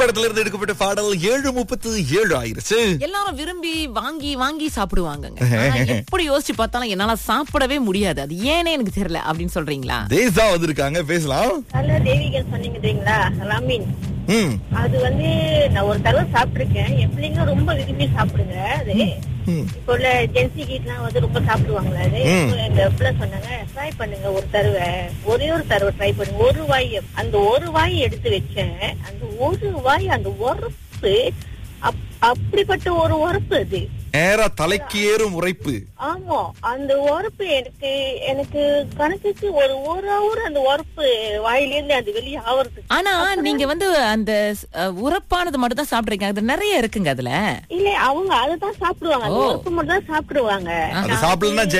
படத்துல இருந்து எடுக்கப்பட்ட பாடல் ஏழு முப்பத்து ஏழு ஆயிருச்சு எல்லாரும் விரும்பி வாங்கி வாங்கி சாப்பிடுவாங்கங்க ஆனா எப்படி யோசிச்சு பார்த்தாலும் என்னால சாப்பிடவே முடியாது அது ஏனே எனக்கு தெரியல அப்படின்னு சொல்றீங்களா தேசா வந்திருக்காங்க பேசலாம் நல்ல தேவிகள் சொன்னீங்க தெரியுங்களா ராமீன் ம் அது வந்து நான் ஒரு தடவை சாப்பிட்டிருக்கேன் என் பிள்ளைங்க ரொம்ப விரும்பி சாப்பிடுங்க அது ம். இப்போ உள்ள ஜென்சி கீட்லாம் வந்து ரொம்ப சாப்பிடுவாங்களா அது ம். இப்போ எங்க பிள்ளை சொன்னாங்க ட்ரை பண்ணுங்க ஒரு தடவை ஒரே ஒரு தடவை ட்ரை பண்ணுங்க ஒரு வாய் அந்த ஒரு வாய் எடுத்து வச்சேன் அந்த ஒரு வாய் அந்த உரப்பு அப்- அப்படிப்பட்ட ஒரு உரப்பு அது நேரா தலைக்கு ஏறும் உரைப்பு ஆமா அந்த உரப்பு எனக்கு எனக்கு கணக்குக்கு ஒரு ஒரு ஹவர் அந்த உரப்பு வாயிலிருந்து அது வெளியே ஆவறதுக்கு ஆனா நீங்க வந்து அந்த அஹ், உரப்பானது மட்டும் தான் சாப்பிடுறீங்க அது நிறைய இருக்குங்க அதுல இல்ல அவங்க அததான் சாப்பிடுவாங்க அந்த ஓ. உரப்பு மட்டும் தான் சாப்பிடுவாங்க அது சாப்பிடலன்னா